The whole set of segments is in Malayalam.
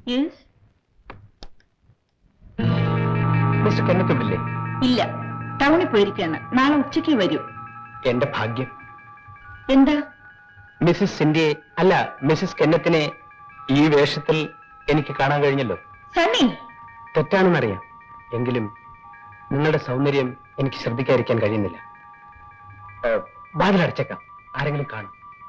യെസ് മിസ്റ്റർ കെന്നത്തുമില്ലേ ഇല്ല ടൗണിൽ പോയിരിക്കാണ് നാളെ ഉച്ചയ്ക്ക് വരൂ എന്റെ ഭാഗ്യം എന്താ മിസ്സിസ് സിന്ധ്യയെ അല്ല മിസ്സിസ് കെന്നത്തിനെ ഈ വേഷത്തിൽ എനിക്ക് കാണാൻ കഴിഞ്ഞല്ലോ സണ്ണി തെറ്റാണെന്നറിയാം എങ്കിലും നിങ്ങളുടെ സൗന്ദര്യം എനിക്ക് ശ്രദ്ധിക്കാതിരിക്കാൻ കഴിയുന്നില്ല ഏഹ്, വാതിലടച്ചേക്കാം ആരെങ്കിലും കാണും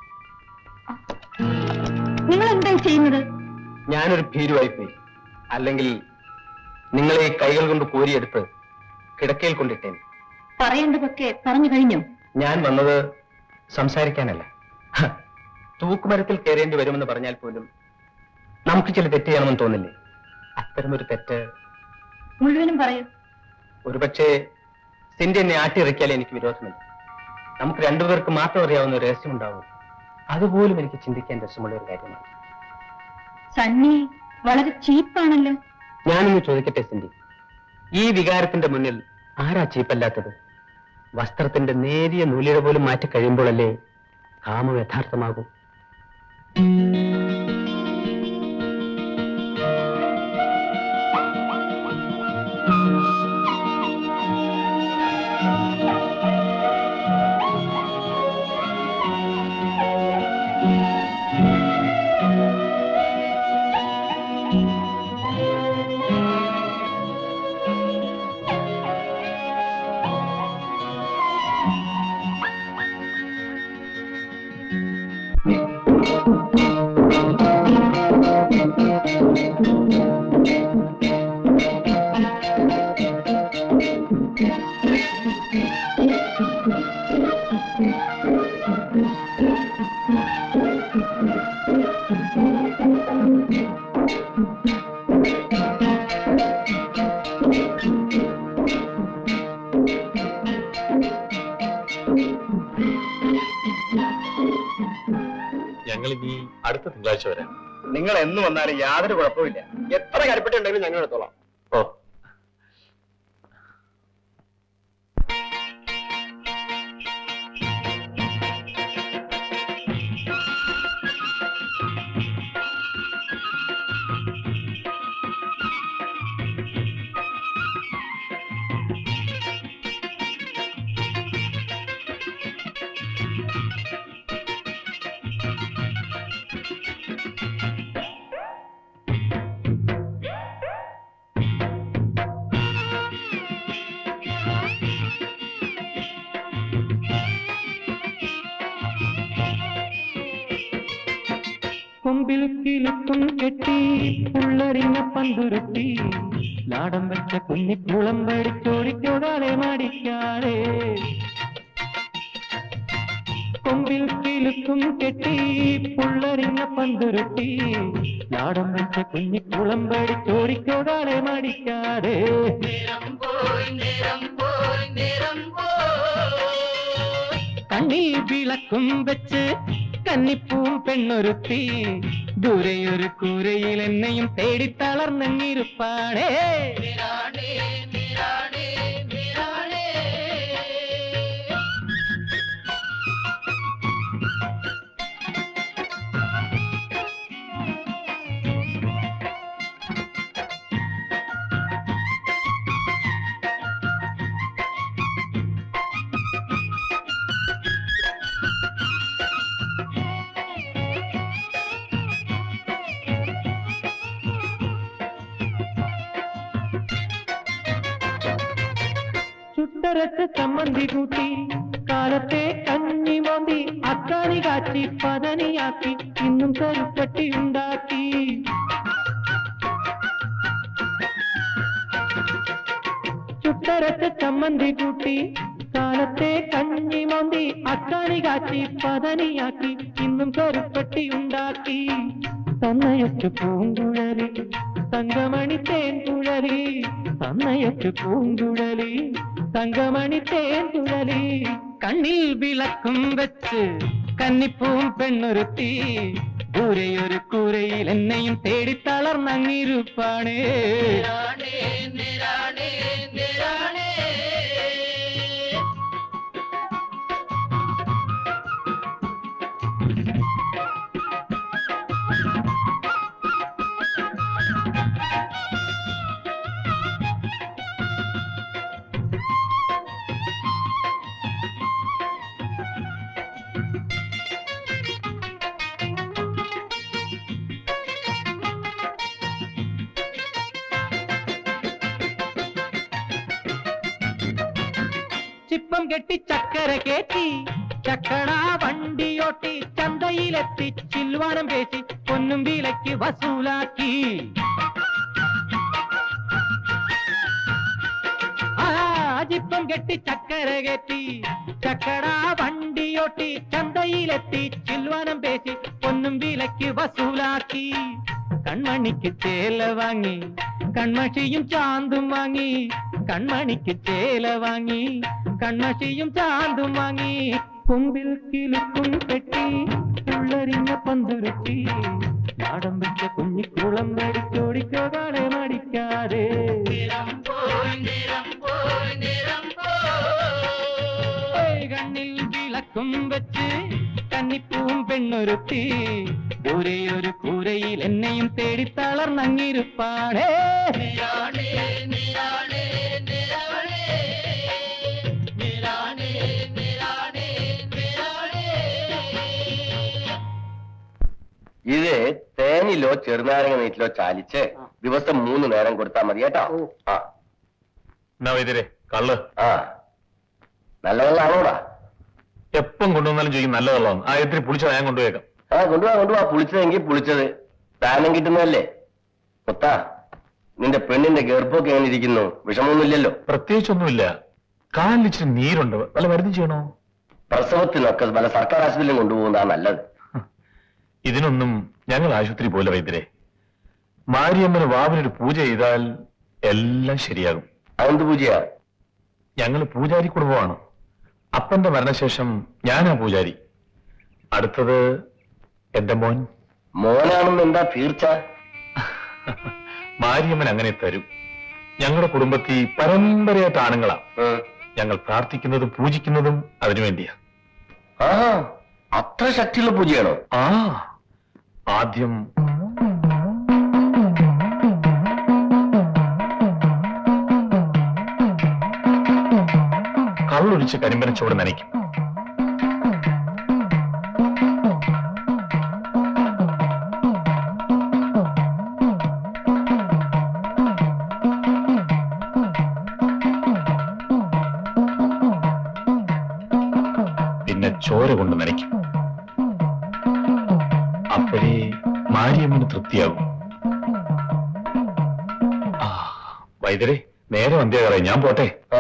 നിങ്ങൾ എന്തായി ചെയ്യുന്നത് ഞാനൊരു ഭീരുവായി പോയി അല്ലെങ്കിൽ നിങ്ങളെ ഈ കൈകൾ കൊണ്ട് കോരിയെടുത്ത് കിടക്കയിൽ കൊണ്ടിട്ടേൻ പറയേണ്ടതൊക്കെ പറഞ്ഞു കഴിഞ്ഞു ഞാൻ വന്നത് സംസാരിക്കാനല്ല ഹ, തൂക്കുമരത്തിൽ കയറേണ്ടി വരുമെന്ന് പറഞ്ഞാൽ പോലും നമുക്ക് ചില തെറ്റ് ചെയ്യണമെന്ന് തോന്നില്ലേ അത്തരമൊരു തെറ്റ് മുഴുവനും പറയൂ ഒരുപക്ഷെ സിന്റെ എന്നെ ആട്ടിയിറക്കിയാൽ എനിക്ക് വിരോധമില്ല നമുക്ക് രണ്ടുപേർക്ക് മാത്രം അറിയാവുന്ന ഒരു രഹസ്യം ഉണ്ടാവും അതുപോലും എനിക്ക് ചിന്തിക്കാൻ രസമുള്ള ഒരു കാര്യമാണ് സണ്ണി വളരെ ചീപ്പാണല്ലോ ഞാനൊന്ന് ചോദിക്കട്ടെ സിന്ധി ഈ വികാരത്തിന്റെ മുന്നിൽ ആരാ ചീപ്പല്ലാത്തത് വസ്ത്രത്തിന്റെ നേരിയ നൂലിഴ പോലും മാറ്റി കഴിയുമ്പോഴല്ലേ കാമം യഥാർത്ഥമാകൂ ഞങ്ങൾ ഇനി അടുത്ത തിങ്കളാഴ്ച വരാം നിങ്ങൾ എന്ന് വന്നാലും യാതൊരു കുഴപ്പമില്ല എത്ര കരിപ്പെട്ടുണ്ടെങ്കിലും ഞങ്ങൾ എടുത്തോളാം ഓ കൊമ്പിൽ കിലുക്കും കെട്ടി പുള്ളറിഞ്ഞ പന്തുരുട്ടി ലാടം വെച്ച കുഞ്ഞിക്കുളം പഠിച്ചോടിക്കോടാളെ മാടിക്കാളെ കൊമ്പിൽ കിലുക്കും കെട്ടി പുള്ളറിഞ്ഞ പന്തുരുട്ടി ലാടം വെച്ച കുഞ്ഞിക്കുളം പഠിച്ചോടിക്കോടാളെ മാടിക്കാതെ കണ്ണിൽ വിളക്കും വെച്ച് കന്നിപ്പൂം പെണ്ണൊരുത്തി ദൂരെയൊരു കൂരയിൽ എന്നെയും തേടി തളർന്നിരുപ്പാടേ ചുട്ടരച്ച ചമ്മന്തി കൂട്ടി കാലത്തെ കഞ്ഞി മോന്തി അക്കാണി കാച്ചി പതനിയാക്കി ഇന്നും കരുപ്പട്ടി ഉണ്ടാക്കി ചുട്ടരച്ച ചമ്മന്തി കൂട്ടി കാലത്തെ കഞ്ഞി മോന്തി അക്കാണി കാച്ചി പതനിയാക്കി ഇന്നും കരുപ്പട്ടി ഉണ്ടാക്കി തന്നയച്ചു പൂങ്കുഴലി തങ്കമണി തേൻ കുഴലി തന്നയച്ചു പൂങ്കുഴലി തങ്കമണി തേൻ കുഴലി കണ്ണിൽ വിളക്കും വെച്ച് കന്നിപ്പൂം പെണ്ണൊരുത്തി ദൂരെയൊരു കൂരയിൽ എന്നെയും തേടി തളർന്നങ്ങിരുപ്പാണേ കെട്ടി ചക്കര കേറ്റി ചക്കട വണ്ടിയോട്ടി ചന്തയിലെത്തി ചിൽവാനം പേശി പൊന്നും വിലയ്ക്ക് വസൂലാക്കി ആ ജിപ്പം കെട്ടി ചക്കര കയറ്റി ചക്കട വണ്ടിയോട്ടി ചന്തയിലെത്തി ചിൽവാനം പേശി പൊന്നും വിലയ്ക്ക് വസൂലാക്കി കൺമണിക്ക് ചേല വാങ്ങി കൺമഷിയും ചാന്തും വാങ്ങി കൺമണിക്ക് ചേല വാങ്ങി കൺമഷിയും ചാന്തും വാങ്ങി കൊമ്പിൽ കിലുക്കും പെട്ടി ഉള്ളരിഞ്ഞ പന്തുരുത്തി നാടൻ വെച്ച കുഞ്ഞിക്കുളം നടിച്ചോടിക്കോ കാളെ മടിക്കാതെ ഏയ് കണ്ണിൽ വിളക്കും വെച്ച് കന്നിപ്പൂവും പെണ്ണൊരുത്തി ദൂരെ ഒരു കൂരയിൽ എന്നെയും തേടി തളർന്നങ്ങിരുപ്പാണേ ഇത് തേനിലോ ചെറുനാരങ്ങ നീറ്റിലോ ചാലിച്ച് ദിവസം മൂന്ന് നേരം കൊടുത്താൽ മതി കേട്ടോ ആ എന്നാ വൈദ്യരെ കള്ള് ആ നല്ല വെള്ളമാണോടാ എപ്പം കൊണ്ടുവന്നാലും ചോദിക്കും നല്ല വെള്ളമാണ് ആ ഇത്തിരി പുളിച്ചതാ ഞാൻ കൊണ്ടുപോയേക്കാം ആ കൊണ്ടുപോവാ കൊണ്ടുപോവാ പുളിച്ചതെങ്കിൽ പുളിച്ചത് ദാനം കിട്ടുന്നതല്ലേ കൊത്താ നിന്റെ പെണ്ണിന്റെ ഗർഭമൊക്കെ എങ്ങനെ ഇരിക്കുന്നു വിഷമമൊന്നുമില്ലല്ലോ പ്രത്യേകിച്ചൊന്നുമില്ല കാലിൽ ഇച്ചിരി നീരുണ്ട് വല്ല മരുന്ന് ചെയ്യണോ പ്രസവത്തിനൊക്കെ പല സർക്കാർ ആശുപത്രിയിലും കൊണ്ടുപോകുന്നതാണ് നല്ലത് ഇതിനൊന്നും ഞങ്ങൾ ആശുപത്രി പോലെ വൈദ്യരെ മാരിയമ്മന് വാവിനൊരു പൂജ ചെയ്താൽ എല്ലാം ശരിയാകും അതെന്ത് പൂജയാ ഞങ്ങൾ പൂജാരി കുടുംബമാണ് അപ്പന്റെ മരണശേഷം ഞാനാ പൂജാരി അടുത്തത് എന്റെ മോൻ മോനാണെന്ന് എന്താ തീർച്ച മാരിയമ്മൻ അങ്ങനെ തരും ഞങ്ങളുടെ കുടുംബത്തിൽ പരമ്പരയായിട്ട് ആണുങ്ങളാ ഉം. ഞങ്ങൾ പ്രാർത്ഥിക്കുന്നതും പൂജിക്കുന്നതും അതിനു വേണ്ടിയാ ആ അത്ര ശക്തിയുള്ള പൂജയാണോ ആ ആദ്യം കള്ളൊഴിച്ച് കരിമ്പനച്ചോട് നനയ്ക്കും പിന്നെ ചോര കൊണ്ട് നനയ്ക്കും അപ്പോഴേ മാരിയമ്മന് തൃപ്തിയാകും ആ വൈദ്യരെ നേരെ വന്ധ്യാകാറായി ഞാൻ പോട്ടെ ആ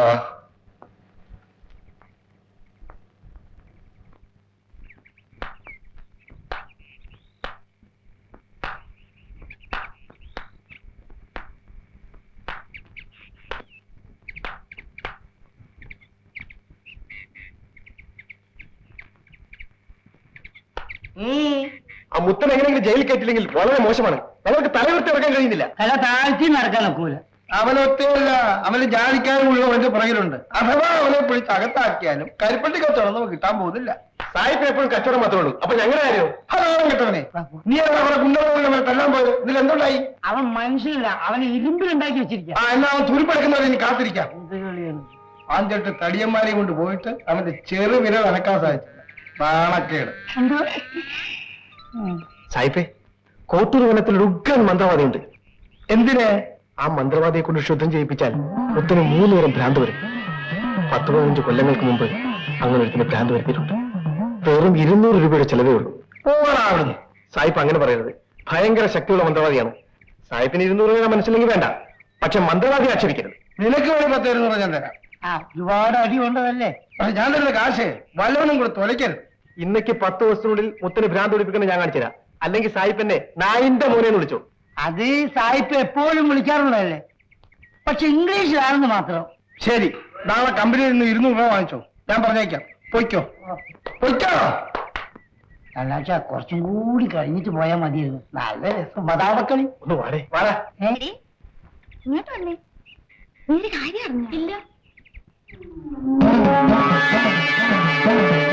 ആ മുത്തൻ എങ്ങനെയെങ്കിലും ജയിലിൽ കയറ്റില്ലെങ്കിൽ വളരെ മോശമാണ് നമുക്ക് തലയുർത്തി ഇറക്കാൻ കഴിയുന്നില്ല തല താഴ്ത്തി നടക്കാൻ ഒക്കൂല അവനൊറ്റയല്ല അവന് ജാതിക്കാരും ഉള്ളവന്റെ പുറകിലുണ്ട് അഥവാ അവനെ പിടിച്ച് അകത്താക്കിയാലും കരിപ്പട്ടി കച്ചവടം നമുക്ക് കിട്ടാൻ പോകുന്നില്ല സായിപ്പ് എപ്പോഴും കച്ചവടം മാത്രമേ ഉള്ളൂ അപ്പൊ ഞങ്ങളുടെ കാര്യം അതാണ് കിട്ടവനെ നീ ആണ് അവരെ കുണ്ടവനെ തല്ലാൻ പോയത് ഇതിൽ എന്തുണ്ടായി അവൻ മനുഷ്യനില്ല അവന് ഇരുമ്പിലുണ്ടാക്കി വെച്ചിരിക്കാം ആ എന്നാ അവൻ തുരുപ്പെടുക്കുന്നവരെ ഇനി കാത്തിരിക്കാം എന്ത് കളിയാണ് അഞ്ചെട്ട് തടിയന്മാരെ കൊണ്ട് പോയിട്ട് അവന്റെ ചെറു വിരൽ അനക്കാൻ സാധിച്ചില്ല നാണക്കേട് എന്തോ സായിപ്പേ കോട്ടൂർ വനത്തിൽ ഉഗ്രൻ മന്ത്രവാദിയുണ്ട് എന്തിനെ ആ മന്ത്രവാദിയെ കൊണ്ട് ശുദ്ധം ചെയ്യിപ്പിച്ചാൽ മുത്തന് മൂന്ന് നേരം ഭ്രാന്ത് വരും പത്ത് പതിനഞ്ച് കൊല്ലങ്ങൾക്ക് മുമ്പ് അങ്ങനെ ഒരുത്തിന് ഭ്രാന്ത് വരുത്തിയിട്ടുണ്ട് വെറും ഇരുന്നൂറ് രൂപയുടെ ചെലവേ ഉള്ളൂ പോവാടാ അവിടുന്ന് സായിപ്പ് അങ്ങനെ പറയരുത് ഭയങ്കര ശക്തിയുള്ള മന്ത്രവാദിയാണ് സായിപ്പിന് ഇരുന്നൂറ് രൂപ മനസ്സിലെങ്കിൽ വേണ്ട പക്ഷെ മന്ത്രവാദി ആക്ഷേപിക്കരുത് നിനക്ക് വേണ്ടി പത്ത് ഇരുന്നൂറ് ഞാൻ തരാം ആ ഒരുപാട് അടി കൊണ്ടതല്ലേ പക്ഷെ ഞാൻ തരുന്ന കാശ് വല്ലവനും കൂടെ തൊലയ്ക്കരുത് ഇന്നേക്ക് പത്ത് ദിവസത്തിനുള്ളിൽ മുത്തന് ഭ്രാന്ത് പിടിപ്പിക്കണം ഞാൻ കാണിച്ചു തരാം അല്ലെങ്കിൽ സായിപ്പന്നെ നായിന്റെ മോനെ എന്ന് വിളിച്ചു അത് സായിപ്പ് എപ്പോഴും വിളിക്കാറുള്ളതല്ലേ പക്ഷെ ഇംഗ്ലീഷിലാണെന്ന് മാത്രം ശരി നാളെ കമ്പനിയിൽ നിന്ന് ഇരുന്നൂറ് രൂപ വാങ്ങിച്ചോ ഞാൻ പറഞ്ഞേക്കാം പൊയ്ക്കോ പൊയ്ക്കോ അല്ലാച്ച കുറച്ചും കൂടി കഴിഞ്ഞിട്ട് പോയാൽ മതിയായിരുന്നു നല്ല രസം മതാവക്കളി ഒന്ന് വാടേ വാടാ എടി, ഇങ്ങോട്ട് വന്നേ നീ ഒരു കാര്യം അറിഞ്ഞോ ഇല്ല